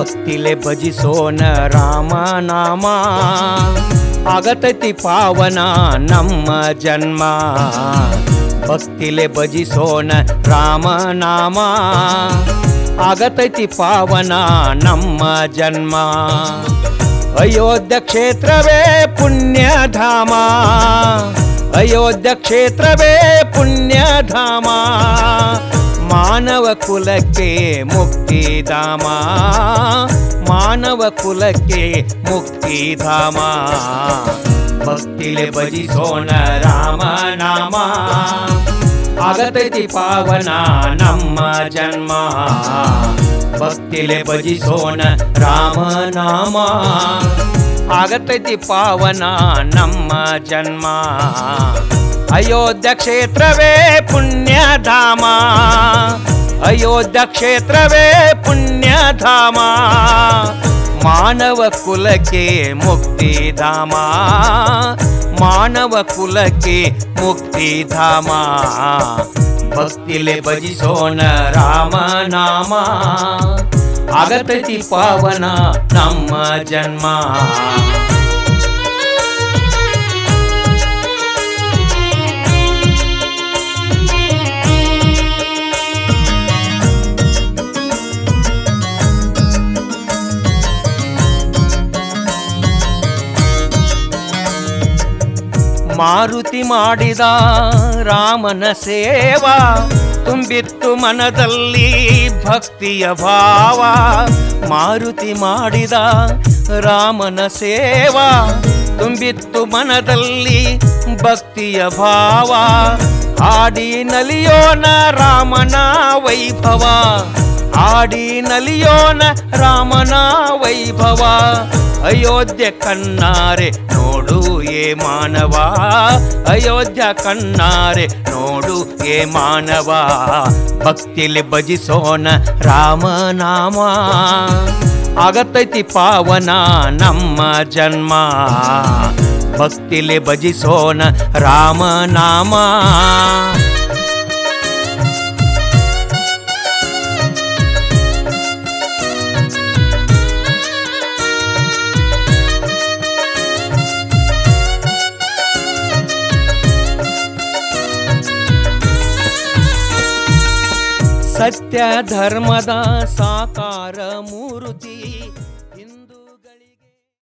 ಭಕ್ತಿಲೆ ಭಜಿಸೋನ ರಾಮ ನಾಮ ಆಗತೈತಿ ಪಾವನ ನಮ್ಮ ಜನ್ಮ ಭಕ್ತಿಲೆ ಭಜಿಸೋನ ರಾಮ ನಾಮ ಆಗತೈತಿ ಪಾವನ ನಮ್ಮ ಜನ್ಮ ಅಯೋಧ್ಯ ಕ್ಷೇತ್ರವೇ ಪುಣ್ಯಧಾಮ ಅಯೋಧ್ಯ ಕ್ಷೇತ್ರವೇ ಪುಣ್ಯಧಾಮ ಮಾನವ ಕುಲಕ್ಕೆ ಮುಕ್ತಿಧಾಮ ಮಾನವ ಕುಲಕ್ಕೆ ಮುಕ್ತಿಧಾಮ ಭಕ್ತಿಲೆ ಭಜಿಸೋಣ ರಾಮ ನಾಮ ಆಗತೈತಿ ಪಾವನ ನಮ್ಮ ಜನ್ಮ ಭಕ್ತಿಲೆ ಭಜಿಸೋಣ ರಾಮ ನಾಮ ಆಗತೈತಿ ಪಾವನ ನಮ್ಮ ಜನ್ಮ ಅಯೋಧ್ಯ ಕ್ಷೇತ್ರವೇ ಪುಣ್ಯಧಾಮ ಅಯೋಧ್ಯ ಕ್ಷೇತ್ರವೇ ಪುಣ್ಯಧಾಮ ಮಾನವ ಕುಲಕ್ಕೆ ಮುಕ್ತಿಧಾಮ ಮಾನವ ಕುಲಕ್ಕೆ ಮುಕ್ತಿಧಾಮ ಭಕ್ತಿಲೆ ಭಜಿಸೋಣ ರಾಮ ನಾಮ ಆಗತೈತಿ ಪಾವನ ನಮ್ಮ ಜನ್ಮ ಮಾರುತಿ ಮಾಡಿದ ರಾಮನ ಸೇವಾ ತುಂಬಿತ್ತು ಮನದಲ್ಲಿ ಭಕ್ತಿಯ ಭಾವ ಮಾರುತಿ ಮಾಡಿದ ರಾಮನ ಸೇವಾ ತುಂಬಿತ್ತು ಮನದಲ್ಲಿ ಭಕ್ತಿಯ ಭಾವ ಹಾಡಿ ನಲಿಯೋನ ರಾಮನ ವೈಭವ ಹಾಡಿ ನಲಿಯೋನ ರಾಮನ ವೈಭವ ಅಯೋಧ್ಯೆ ಕಣ್ಣಾರೆ ನೋಡು ಏ ಮಾನವ ಅಯೋಧ್ಯ ಕಣ್ಣಾರೆ ನೋಡು ಏ ಮಾನವ ಭಕ್ತಿಲಿ ಭಜಿಸೋಣ ರಾಮ ನಾಮ ಆಗತೈತಿ ಪಾವನ ನಮ್ಮ ಜನ್ಮ ಭಕ್ತಿಲಿ ಭಜಿಸೋಣ ರಾಮ ನಾಮ ಸತ್ಯ ಧರ್ಮದ ಸಾಕಾರ ಮೂರ್ತಿ